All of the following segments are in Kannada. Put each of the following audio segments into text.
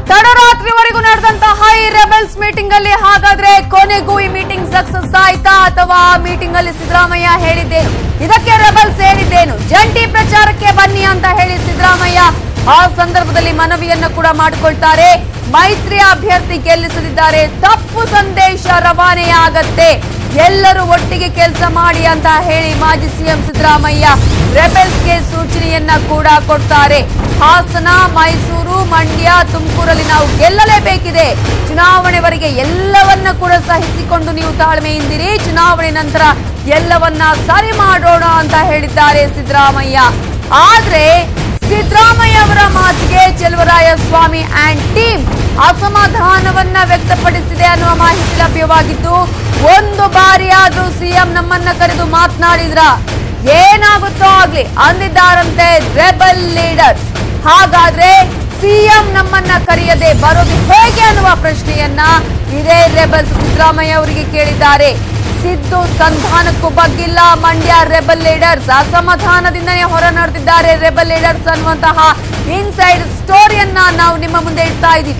ತಡರಾತ್ರಿವರೆಗೂ ನಡೆದಂತ ಹೈ ರೆಬೆಲ್ಸ್ ಮೀಟಿಂಗ್ ಅಲ್ಲಿ ಹಾಗಾದ್ರೆ ಕೊನೆಗೂ ಈ ಮೀಟಿಂಗ್ ಸಕ್ಸಸ್ ಆಯ್ತಾ ಅಥವಾ ಮೀಟಿಂಗ್ ಅಲ್ಲಿ ಸಿದ್ದರಾಮಯ್ಯ ಹೇಳಿದ್ದೇನು ಇದಕ್ಕೆ ರೆಬೆಲ್ಸ್ ಹೇಳಿದ್ದೇನು ಜಂಟಿ ಪ್ರಚಾರಕ್ಕೆ ಬನ್ನಿ ಅಂತ ಹೇಳಿ ಸಿದ್ದರಾಮಯ್ಯ ಆ ಸಂದರ್ಭದಲ್ಲಿ ಮನವಿಯನ್ನ ಕೂಡ ಮಾಡಿಕೊಳ್ತಾರೆ ಮೈತ್ರಿ ಅಭ್ಯರ್ಥಿ ಗೆಲ್ಲಿಸಲಿದ್ದಾರೆ ತಪ್ಪು ಸಂದೇಶ ರವಾನೆಯಾಗತ್ತೆ ಎಲ್ಲರೂ ಒಟ್ಟಿಗೆ ಕೆಲಸ ಮಾಡಿ ಅಂತ ಹೇಳಿ ಮಾಜಿ ಸಿಎಂ ಸಿದ್ದರಾಮಯ್ಯ ರೆಬೆಲ್ಸ್ಗೆ ಸೂಚನೆಯನ್ನ ಕೂಡ ಕೊಡ್ತಾರೆ ಹಾಸನ ಮೈಸೂರು ಮಂಡ್ಯ ತುಮಕೂರಲ್ಲಿ ನಾವು ಗೆಲ್ಲಲೇಬೇಕಿದೆ ಚುನಾವಣೆವರೆಗೆ ಎಲ್ಲವನ್ನ ಕೂಡ ಸಹಿಸಿಕೊಂಡು ನೀವು ತಾಳ್ಮೆಯಿಂದಿರಿ ಚುನಾವಣೆ ನಂತರ ಎಲ್ಲವನ್ನ ಸರಿ ಮಾಡೋಣ ಅಂತ ಹೇಳಿದ್ದಾರೆ ಸಿದ್ದರಾಮಯ್ಯ ಆದ್ರೆ ಸಿದ್ದರಾಮಯ್ಯ ಅವರ ಮಾತಿಗೆ ಚೆಲುವರಾಯ ಸ್ವಾಮಿ ಅಂಡ್ ಟೀಮ್ ಅಸಮಾಧಾನವನ್ನ ವ್ಯಕ್ತಪಡಿಸಿದೆ ಅನ್ನುವ ಮಾಹಿತಿ ಲಭ್ಯವಾಗಿದ್ದು ಒಂದು ಬಾರಿ ಆದ್ರೂ ಸಿಎಂ ನಮ್ಮನ್ನ ಕರೆದು ಮಾತನಾಡಿದ್ರ ಏನಾಗುತ್ತೋ ಆಗ್ಲಿ ಅಂದಿದ್ದಾರಂತೆ ರೆಬಲ್ ಲೀಡರ್ಸ್ ಹಾಗಾದ್ರೆ ಸಿಎಂ ನಮ್ಮನ್ನ ಕರೆಯದೆ ಬರೋದು ಹೇಗೆ ಅನ್ನುವ ಪ್ರಶ್ನೆಯನ್ನ ಇದೇ ರೆಬಲ್ಸ್ ಸಿದ್ದರಾಮಯ್ಯ ಅವರಿಗೆ ಕೇಳಿದ್ದಾರೆ ಸಿದ್ದು ಸಂಧಾನಕ್ಕೂ ಬಗ್ಗಿಲ್ಲ ಮಂಡ್ಯ ರೆಬಲ್ ಲೀಡರ್ಸ್ ಅಸಮಾಧಾನದಿಂದನೇ ಹೊರ ನಡೆದಿದ್ದಾರೆ ರೆಬಲ್ ಲೀಡರ್ಸ್ ಅನ್ನುವಂತಹ ಇನ್ಸೈಡ್ ಸ್ಟೋರಿಯನ್ನ ನಾವು ನಿಮ್ಮ ಮುಂದೆ ಇಡ್ತಾ ಇದ್ದೀವಿ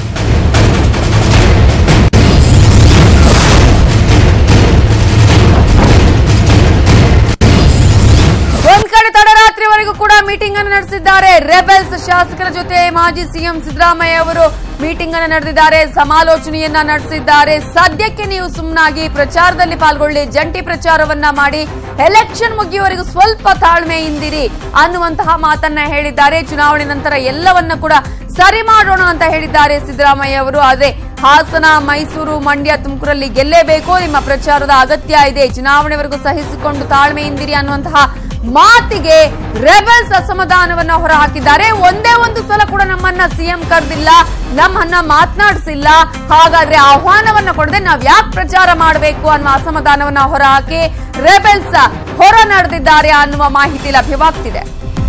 ಒಂದ್ ಕಡೆ ತಡರಾತ್ರಿವರೆಗೂ ಕೂಡ ಮೀಟಿಂಗ್ ಅನ್ನು ನಡೆಸಿದ್ದಾರೆ ರೆಬೆಲ್ಸ್ ಶಾಸಕರ ಜೊತೆ ಮಾಜಿ ಸಿಎಂ ಸಿದ್ದರಾಮಯ್ಯ ಅವರು ಮೀಟಿಂಗ್ ಅನ್ನು ನಡೆದಿದ್ದಾರೆ ಸಮಾಲೋಚನೆಯನ್ನ ನಡೆಸಿದ್ದಾರೆ ಸದ್ಯಕ್ಕೆ ನೀವು ಸುಮ್ಮನಾಗಿ ಪ್ರಚಾರದಲ್ಲಿ ಪಾಲ್ಗೊಳ್ಳಿ ಜಂಟಿ ಪ್ರಚಾರವನ್ನ ಮಾಡಿ ಎಲೆಕ್ಷನ್ ಮುಗಿಯುವವರೆಗೂ ಸ್ವಲ್ಪ ತಾಳ್ಮೆಯಿಂದಿರಿ ಅನ್ನುವಂತಹ ಮಾತನ್ನ ಹೇಳಿದ್ದಾರೆ ಚುನಾವಣೆ ನಂತರ ಎಲ್ಲವನ್ನ ಕೂಡ ಸರಿ ಮಾಡೋಣ ಅಂತ ಹೇಳಿದ್ದಾರೆ ಸಿದ್ದರಾಮಯ್ಯ ಅವರು ಆದ್ರೆ ಹಾಸನ ಮೈಸೂರು ಮಂಡ್ಯ ತುಮಕೂರಲ್ಲಿ ಗೆಲ್ಲೇಬೇಕು ನಿಮ್ಮ ಪ್ರಚಾರದ ಅಗತ್ಯ ಇದೆ ಚುನಾವಣೆವರೆಗೂ ಸಹಿಸಿಕೊಂಡು ತಾಳ್ಮೆಯಿಂದಿರಿ ಅನ್ನುವಂತಹ ಮಾತಿಗೆ ರೆಬಲ್ಸ್ ಅಸಮಾಧಾನವನ್ನ ಹೊರಹಾಕಿದ್ದಾರೆ ಒಂದೇ ಒಂದು ಸಲ ಕೂಡ ನಮ್ಮನ್ನ ಸಿಎಂ ಕರೆದಿಲ್ಲ ನಮ್ಮನ್ನ ಮಾತನಾಡಿಸಿಲ್ಲ ಹಾಗಾದ್ರೆ ಆಹ್ವಾನವನ್ನ ಕೊಡದೆ ನಾವ್ ಯಾಕೆ ಪ್ರಚಾರ ಮಾಡಬೇಕು ಅನ್ನುವ ಅಸಮಾಧಾನವನ್ನ ಹೊರಹಾಕಿ ರೆಬೆಲ್ಸ್ ಹೊರ ನಡೆದಿದ್ದಾರೆ ಅನ್ನುವ ಮಾಹಿತಿ ಲಭ್ಯವಾಗ್ತಿದೆ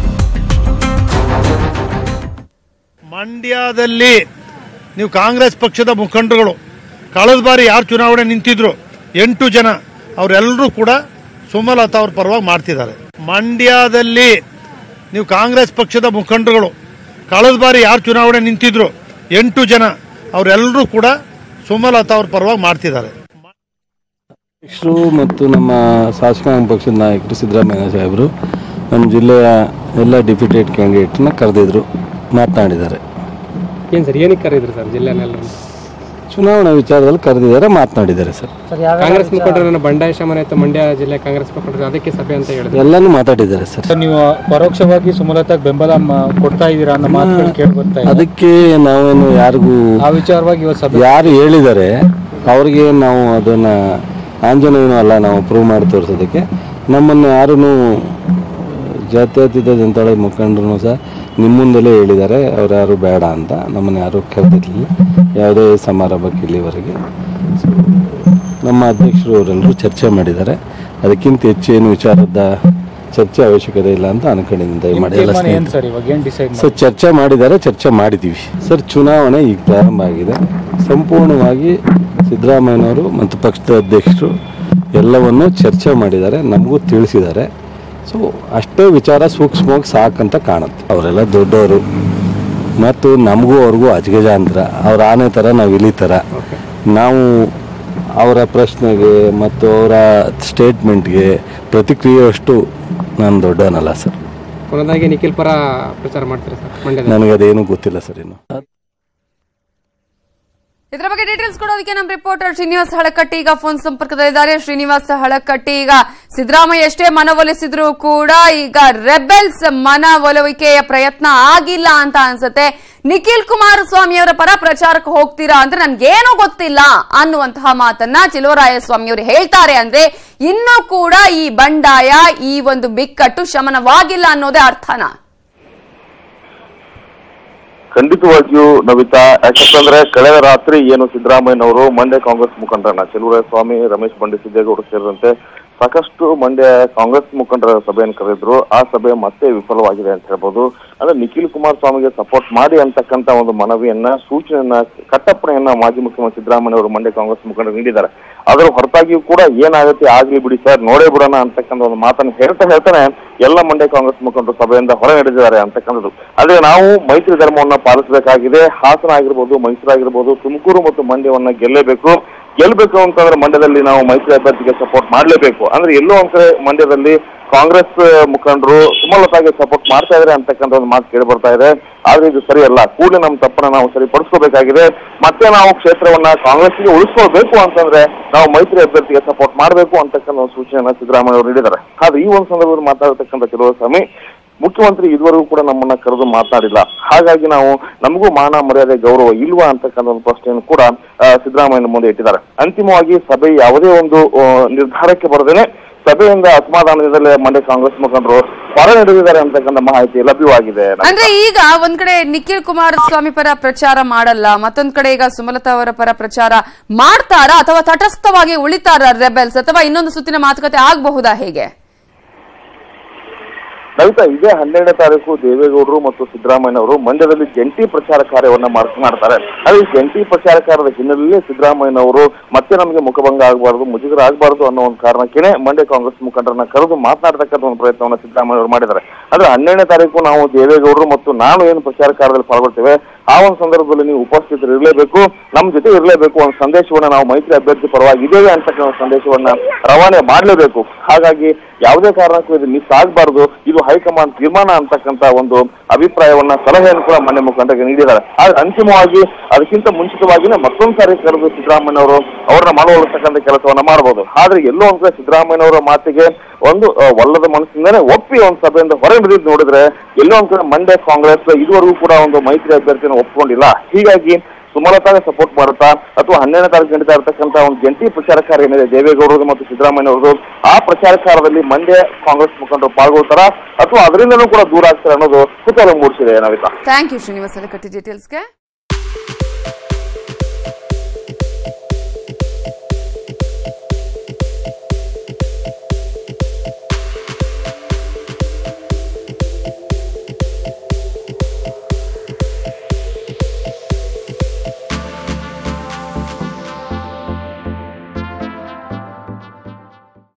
ಮಂಡ್ಯದಲ್ಲಿ ನೀವು ಕಾಂಗ್ರೆಸ್ ಪಕ್ಷದ ಮುಖಂಡರುಗಳು ಕಳೆದ ಬಾರಿ ಯಾರು ಚುನಾವಣೆ ನಿಂತಿದ್ರು ಎಂಟು ಜನ ಅವರೆಲ್ಲರೂ ಕೂಡ ಸುಮಲತಾ ಅವ್ರ ಪರವಾಗಿ ಮಾಡ್ತಿದ್ದಾರೆ ಮಂಡ್ಯದಲ್ಲಿ ನೀವು ಕಾಂಗ್ರೆಸ್ ಪಕ್ಷದ ಮುಖಂಡರುಗಳು ಕಳೆದ ಬಾರಿ ಯಾರು ಚುನಾವಣೆ ನಿಂತಿದ್ರು ಎಂಟು ಜನ ಅವರೆಲ್ಲರೂ ಕೂಡ ಸುಮಲತಾ ಅವ್ರ ಪರವಾಗಿ ಮಾಡ್ತಿದ್ದಾರೆ ಅಧ್ಯಕ್ಷರು ಮತ್ತು ನಮ್ಮ ಶಾಸಕಾಂಗ ಪಕ್ಷದ ನಾಯಕರು ಸಿದ್ದರಾಮಯ್ಯ ಸಾಹೇಬರು ನಮ್ಮ ಜಿಲ್ಲೆಯ ಎಲ್ಲ ಡಿಪ್ಯೂಟೆಡ್ ಕ್ಯಾಂಡಿಡೇಟ್ನ ಕರೆದಿದ್ರು ಮಾತನಾಡಿದ್ದಾರೆ ಏನ್ ಸರ್ ಏನಕ್ಕೆ ಕರೆದ್ರಿ ಸರ್ ಜಿಲ್ಲೆನೆಲ್ಲರೂ ಚುನಾವಣಾ ವಿಚಾರದಲ್ಲಿ ಕರೆದಿದ್ದಾರೆ ಮಾತನಾಡಿದ್ದಾರೆ ಸರ್ ಕಾಂಗ್ರೆಸ್ ಮುಖಂಡರನ್ನ ಬಂಡಾಯ ಶಮನ ಮತ್ತು ಮಂಡ್ಯ ಜಿಲ್ಲೆ ಕಾಂಗ್ರೆಸ್ ಮುಖಂಡರು ಅದಕ್ಕೆ ಸಭೆ ಅಂತ ಹೇಳಿದ್ರು ಎಲ್ಲನೂ ಮಾತಾಡಿದ್ದಾರೆ ಸರ್ ಸರ್ ನೀವು ಪರೋಕ್ಷವಾಗಿ ಸುಮಲತಾಗ್ ಬೆಂಬಲ ಮ- ಕೊಡ್ತಾ ಇದ್ದೀರಾ ಅನ್ನೋ ಮಾತುಗಳು ಕೇಳಿ ಬರ್ತಾ ಇದೆ ಅದಕ್ಕೆ ನಾವೇನು ಯಾರಿಗೂ ಆ ವಿಚಾರವಾಗಿ ಇವತ್ತು ಸಭೆ ಯಾರು ಹೇಳಿದ್ದಾರೆ ಅವ್ರಿಗೆ ನಾವು ಅದನ್ನ ಆಂಜನೇಯನೂ ಅಲ್ಲ ನಾವು ಪ್ರೂವ್ ಮಾಡಿ ತೋರಿಸೋದಕ್ಕೆ ನಮ್ಮನ್ನು ಯಾರೂ ಜಾತ್ಯತೀತ ಜನತಾದಳ ಮುಖಂಡರು ಸಹ ನಿಮ್ಮ ಮುಂದೆಲೇ ಹೇಳಿದ್ದಾರೆ ಅವ್ರು ಯಾರು ಬೇಡ ಅಂತ ನಮ್ಮನ್ನು ಯಾರೂ ಕರೆದಿರಲಿಲ್ಲ ಯಾವುದೇ ಸಮಾರಂಭಕ್ಕೆ ಇಲ್ಲಿವರೆಗೆ ಸೊ ನಮ್ಮ ಅಧ್ಯಕ್ಷರು ಅವರೆಲ್ಲರೂ ಚರ್ಚೆ ಮಾಡಿದ್ದಾರೆ ಅದಕ್ಕಿಂತ ಹೆಚ್ಚು ಏನು ವಿಚಾರದ ಚರ್ಚೆ ಅವಶ್ಯಕತೆ ಇಲ್ಲ ಅಂತ ಅನ್ಕೊಂಡಿದ್ದೀನಿ ದಯಮಾಡಿ ಎಲ್ಲ ತೀರ್ಮಾನ ಏನ್ ಸ್ನೇಹಿತರು ಸರ್ ಇವಾಗ ಏನ್ ಡಿಸೈಡ್ ಸರ್ ಚರ್ಚೆ ಮಾಡಿದ್ದಾರೆ ಚರ್ಚೆ ಮಾಡಿದ್ದೀವಿ ಸರ್ ಚುನಾವಣೆ ಈಗ ಪ್ರಾರಂಭ ಆಗಿದೆ ಸಂಪೂರ್ಣವಾಗಿ ಸಿದ್ದರಾಮಯ್ಯನವರು ಮತ್ತು ಪಕ್ಷದ ಅಧ್ಯಕ್ಷರು ಎಲ್ಲವನ್ನು ಚರ್ಚೆ ಮಾಡಿದ್ದಾರೆ ನಮಗೂ ತಿಳಿಸಿದ್ದಾರೆ ಸೊ ಅಷ್ಟೇ ವಿಚಾರ ಸೂಕ್ಷ್ಮವಾಗಿ ಸಾಕಂತ ಕಾಣುತ್ತೆ ಅವರೆಲ್ಲ ದೊಡ್ಡವರು ಮತ್ತು ನಮಗೂ ಅವ್ರಿಗೂ ಅಜಗಜಾಂತರ ಅವ್ರ ಆನೆ ಥರ ನಾವು ಇಲಿ ಥರ ನಾವು ಅವರ ಪ್ರಶ್ನೆಗೆ ಮತ್ತು ಅವರ ಸ್ಟೇಟ್ಮೆಂಟ್ಗೆ ಪ್ರತಿಕ್ರಿಯೆಯಷ್ಟು ನಾನು ದೊಡ್ಡವನಲ್ಲ ಸರ್ ಕೊನೆಯದಾಗಿ ನಿಖಿಲ್ ಪರ ಪ್ರಚಾರ ಮಾಡ್ತಾರೆ ಸರ್ ಮಂಡ್ಯದಲ್ಲಿ ನನಗೆ ಅದೇನು ಗೊತ್ತಿಲ್ಲ ಸರ್ ಇನ್ನು ಇದರ ಬಗ್ಗೆ ಡೀಟೇಲ್ಸ್ ಕೊಡೋದಕ್ಕೆ ನಮ್ಮ ರಿಪೋರ್ಟರ್ ಶ್ರೀನಿವಾಸ್ ಹಳಕಟ್ಟಿ ಈಗ ಫೋನ್ ಸಂಪರ್ಕದಲ್ಲಿದ್ದಾರೆ ಶ್ರೀನಿವಾಸ್ ಹಳಕಟ್ಟಿ ಈಗ ಸಿದ್ದರಾಮಯ್ಯ ಎಷ್ಟೇ ಮನವೊಲಿಸಿದ್ರು ಕೂಡ ಈಗ ರೆಬೆಲ್ಸ್ ಮನವೊಲವಿಕೆಯ ಪ್ರಯತ್ನ ಆಗಿಲ್ಲ ಅಂತ ಅನ್ಸುತ್ತೆ ನಿಖಿಲ್ ಕುಮಾರಸ್ವಾಮಿ ಅವರ ಪರ ಪ್ರಚಾರಕ್ಕೆ ಹೋಗ್ತೀರಾ ಅಂದ್ರೆ ನನ್ಗೇನೂ ಗೊತ್ತಿಲ್ಲ ಅನ್ನುವಂತಹ ಮಾತನ್ನ ಚಿಲುವರಾಯಸ್ವಾಮಿ ಅವರು ಹೇಳ್ತಾರೆ ಅಂದ್ರೆ ಇನ್ನೂ ಕೂಡ ಈ ಬಂಡಾಯ ಈ ಒಂದು ಬಿಕ್ಕಟ್ಟು ಶಮನವಾಗಿಲ್ಲ ಅನ್ನೋದೇ ಅರ್ಥನಾ ಖಂಡಿತವಾಗಿಯೂ ನವಿತಾ ಯಾಕಂತಂದ್ರೆ ಕಳೆದ ರಾತ್ರಿ ಏನು ಸಿದ್ದರಾಮಯ್ಯನವರು ಮಂಡ್ಯ ಕಾಂಗ್ರೆಸ್ ಮುಖಂಡರನ್ನ ಸ್ವಾಮಿ ರಮೇಶ್ ಬಂಡಿ ಸಿದ್ದೇಗೌಡ ಸೇರಿದಂತೆ ಸಾಕಷ್ಟು ಮಂಡ್ಯ ಕಾಂಗ್ರೆಸ್ ಮುಖಂಡರ ಸಭೆಯನ್ನು ಕರೆದಿದ್ರು ಆ ಸಭೆ ಮತ್ತೆ ವಿಫಲವಾಗಿದೆ ಅಂತ ಹೇಳ್ಬೋದು ಅಂದ್ರೆ ನಿಖಿಲ್ ಕುಮಾರಸ್ವಾಮಿಗೆ ಸಪೋರ್ಟ್ ಮಾಡಿ ಅಂತಕ್ಕಂತ ಒಂದು ಮನವಿಯನ್ನ ಸೂಚನೆಯನ್ನ ಕಟ್ಟಪ್ಪಣೆಯನ್ನ ಮಾಜಿ ಮುಖ್ಯಮಂತ್ರಿ ಸಿದ್ದರಾಮಯ್ಯ ಅವರು ಮಂಡ್ಯ ಕಾಂಗ್ರೆಸ್ ಮುಖಂಡರು ನೀಡಿದ್ದಾರೆ ಅದರ ಹೊರತಾಗಿಯೂ ಕೂಡ ಏನಾಗುತ್ತೆ ಆಗ್ಲಿ ಬಿಡಿ ಸರ್ ನೋಡೇ ಬಿಡೋಣ ಅಂತಕ್ಕಂಥ ಒಂದು ಮಾತನ್ನು ಹೇಳ್ತಾ ಹೇಳ್ತಾನೆ ಎಲ್ಲ ಮಂಡ್ಯ ಕಾಂಗ್ರೆಸ್ ಮುಖಂಡರು ಸಭೆಯಿಂದ ಹೊರ ನಡೆದಿದ್ದಾರೆ ಅಂತಕ್ಕಂಥದ್ದು ಅದೇ ನಾವು ಮೈತ್ರಿ ಧರ್ಮವನ್ನ ಪಾಲಿಸಬೇಕಾಗಿದೆ ಹಾಸನ ಆಗಿರ್ಬೋದು ಮೈಸೂರು ಆಗಿರ್ಬೋದು ತುಮಕೂರು ಮತ್ತು ಮಂಡ್ಯವನ್ನ ಗೆಲ್ಲೇಬೇಕು ಗೆಲ್ಬೇಕು ಅಂತಂದ್ರೆ ಮಂಡ್ಯದಲ್ಲಿ ನಾವು ಮೈತ್ರಿ ಅಭ್ಯರ್ಥಿಗೆ ಸಪೋರ್ಟ್ ಮಾಡಲೇಬೇಕು ಅಂದ್ರೆ ಎಲ್ಲೋ ಒಂದ್ ಕಡೆ ಮಂಡ್ಯದಲ್ಲಿ ಕಾಂಗ್ರೆಸ್ ಮುಖಂಡರು ಸುಮಲತಾಗೆ ಸಪೋರ್ಟ್ ಮಾಡ್ತಾ ಇದ್ದಾರೆ ಅಂತಕ್ಕಂಥ ಒಂದು ಮಾತು ಕೇಳಿ ಬರ್ತಾ ಇದೆ ಆದ್ರೆ ಇದು ಸರಿಯಲ್ಲ ಕೂಡಲೇ ನಮ್ಮ ತಪ್ಪನ್ನ ನಾವು ಸರಿಪಡಿಸ್ಕೋಬೇಕಾಗಿದೆ ಮತ್ತೆ ನಾವು ಕ್ಷೇತ್ರವನ್ನ ಕಾಂಗ್ರೆಸ್ಗೆ ಉಳಿಸ್ಕೋಬೇಕು ಅಂತಂದ್ರೆ ನಾವು ಮೈತ್ರಿ ಅಭ್ಯರ್ಥಿಗೆ ಸಪೋರ್ಟ್ ಮಾಡಬೇಕು ಅಂತಕ್ಕಂಥ ಒಂದು ಸೂಚನೆಯನ್ನ ಸಿದ್ದರಾಮಯ್ಯ ಅವರು ನೀಡಿದ್ದಾರೆ ಆದ್ರೆ ಈ ಒಂದು ಸಂದರ್ಭದಲ್ಲಿ ಮಾತಾಡತಕ್ಕಂಥ ಕೆಲವು ಸ್ವಾಮಿ ಮುಖ್ಯಮಂತ್ರಿ ಇದುವರೆಗೂ ಕೂಡ ನಮ್ಮನ್ನ ಕರೆದು ಮಾತನಾಡಿಲ್ಲ ಹಾಗಾಗಿ ನಾವು ನಮಗೂ ಮಾನ ಮರ್ಯಾದೆ ಗೌರವ ಇಲ್ವಾ ಅಂತಕ್ಕಂಥ ಒಂದು ಪ್ರಶ್ನೆಯನ್ನು ಕೂಡ ಆ, ಸಿದ್ದರಾಮಯ್ಯ ಮುಂದೆ ಇಟ್ಟಿದ್ದಾರೆ ಅಂತಿಮವಾಗಿ ಸಭೆ ಯಾವುದೇ ಒಂದು ಆ, ನಿರ್ಧಾರಕ್ಕೆ ಬರದೇನೆ ಸಭೆಯಿಂದ ಅಸಮಾಧಾನದಿಂದಲೇ ಮಂಡ್ಯ ಕಾಂಗ್ರೆಸ್ ಮುಖಂಡರು ಹೊರ ನಡೆದಿದ್ದಾರೆ ಅಂತಕ್ಕಂಥ ಮಾಹಿತಿ ಲಭ್ಯವಾಗಿದೆ ಅಂದ್ರೆ ಈಗ ಒಂದ್ ಕಡೆ ನಿಖಿಲ್ ಕುಮಾರಸ್ವಾಮಿ ಪರ ಪ್ರಚಾರ ಮಾಡಲ್ಲ ಮತ್ತೊಂದ್ ಕಡೆ ಈಗ ಸುಮಲತಾ ಅವರ ಪರ ಪ್ರಚಾರ ಮಾಡ್ತಾರಾ ಅಥವಾ ತಟಸ್ಥವಾಗಿ ಉಳಿತಾರ ರೆಬೆಲ್ಸ್ ಅಥವಾ ಇನ್ನೊಂದು ಸುತ್ತಿನ ಮಾತುಕತೆ ಆಗಬಹುದಾ ಹೇಗೆ ಲಲಿತಾ ಇದೇ ಹನ್ನೆರಡನೇ ತಾರೀಕು ದೇವೇಗೌಡರು ಮತ್ತು ಸಿದ್ದರಾಮಯ್ಯನವರು ಮಂಡ್ಯದಲ್ಲಿ ಜಂಟಿ ಪ್ರಚಾರ ಕಾರ್ಯವನ್ನ ಮಾಡ್- ಮಾಡ್ತಾರೆ ಅದೇ ಈ ಜಂಟಿ ಪ್ರಚಾರ ಕಾರ್ಯದ ಹಿನ್ನೆಲೆಯಲ್ಲಿ ಸಿದ್ದರಾಮಯ್ಯನವರು ಮತ್ತೆ ನಮಗೆ ಮುಖಭಂಗ ಆಗಬಾರದು ಮುಜುಗರ ಆಗಬಾರದು ಅನ್ನೋ ಒಂದು ಕಾರಣಕ್ಕೇನೆ ಮಂಡ್ಯ ಕಾಂಗ್ರೆಸ್ ಮುಖಂಡರನ್ನ ಕರೆದು ಮಾತನಾಡತಕ್ಕಂಥ ಒಂದು ಪ್ರಯತ್ನವನ್ನ ಸಿದ್ದರಾಮಯ್ಯ ಅವರು ಮಾಡಿದ್ದಾರೆ ಅಂದ್ರೆ ಹನ್ನೆರಡನೇ ತಾರೀಕು ನಾವು ದೇವೇಗೌಡರು ಮತ್ತು ನಾನು ಏನು ಪ್ರಚಾರ ಕಾರ್ಯದಲ್ಲಿ ಪಾಲ್ಗೊಳ್ತೇವೆ ಆ ಒಂದು ಸಂದರ್ಭದಲ್ಲಿ ನೀವು ಉಪಸ್ಥಿತರು ಇರಲೇಬೇಕು ನಮ್ಮ ಜೊತೆ ಇರಲೇಬೇಕು ಒಂದು ಸಂದೇಶವನ್ನ ನಾವು ಮೈತ್ರಿ ಅಭ್ಯರ್ಥಿ ಪರವಾಗಿ ಇದ್ದೇವೆ ಅಂತಕ್ಕಂಥ ಒಂದು ಸಂದೇಶವನ್ನ ರವಾನೆ ಮಾಡಲೇಬೇಕು ಹಾಗಾಗಿ ಯಾವುದೇ ಕಾರಣಕ್ಕೂ ಇದು ಮಿಸ್ ಆಗಬಾರದು ಇದು ಹೈಕಮಾಂಡ್ ತೀರ್ಮಾನ ಅಂತಕ್ಕಂಥ ಒಂದು ಅಭಿಪ್ರಾಯವನ್ನ ಸಲಹೆಯನ್ನು ಕೂಡ ಮನೆ ಮುಖಂಡರಿಗೆ ನೀಡಿದ್ದಾರೆ ಆದ್ರೆ ಅಂತಿಮವಾಗಿ ಅದಕ್ಕಿಂತ ಮುಂಚಿತವಾಗಿನೇ ಮತ್ತೊಂದು ಸಾರಿ ಕರೆದು ಸಿದ್ದರಾಮಯ್ಯ ಅವರು ಅವ್ರನ್ನ ಮಾಡತಕ್ಕಂಥ ಕೆಲಸವನ್ನ ಮಾಡಬಹುದು ಆದ್ರೆ ಎಲ್ಲೋ ಒಂದ್ ಕಡೆ ಸಿದ್ದರಾಮಯ್ಯನವರ ಮಾತಿಗೆ ಒಂದು ಆ, ಒಲ್ಲದ ಮನಸ್ಸಿಂದನೇ ಒಪ್ಪಿ ಒಂದು ಸಭೆಯಿಂದ ಹೊರ ನಡೆದಿದ್ದು ನೋಡಿದ್ರೆ ಎಲ್ಲೋ ಒಂದ್ ಕಡೆ ಮಂಡ್ಯ ಕಾಂಗ್ರೆಸ್ ಇದುವರೆಗೂ ಕೂಡ ಒಂದು ಮೈತ್ರಿ ಅಭ್ಯರ್ಥಿಯನ್ನು ಒಪ್ಕೊಂಡಿಲ್ಲ ಹೀಗಾಗಿ ಸುಮಲತಾಗೆ ಸಪೋರ್ಟ್ ಮಾಡುತ್ತಾ ಅಥವಾ ಹನ್ನೆರಡನೇ ತಾರೀಕು ನಡೀತಾ ಇರತಕ್ಕಂಥ ಒಂದು ಜಂಟಿ ಪ್ರಚಾರ ಕಾರ್ಯ ಏನಿದೆ ದೇವೇಗೌಡರದು ಮತ್ತು ಸಿದ್ದರಾಮಯ್ಯ ಅವರದು ಆ ಪ್ರಚಾರ ಕಾರ್ಯದಲ್ಲಿ ಮಂಡ್ಯ ಕಾಂಗ್ರೆಸ್ ಮುಖಂಡರು ಪಾಲ್ಗೊಳ್ತಾರಾ ಅಥವಾ ಅದರಿಂದನೂ ಕೂಡ ದೂರ ಆಗ್ತಾರೆ ಅನ್ನೋದು ಕುತೂಹಲ ಮೂಡಿಸಿದೆ ನವಿತಾ ಥ್ಯಾಂಕ್ ಯು ಶ್ರೀನಿವಾಸ್ ಅಲಕಟ್ಟಿ ಡೀಟೇಲ್ಸ್ಗೆ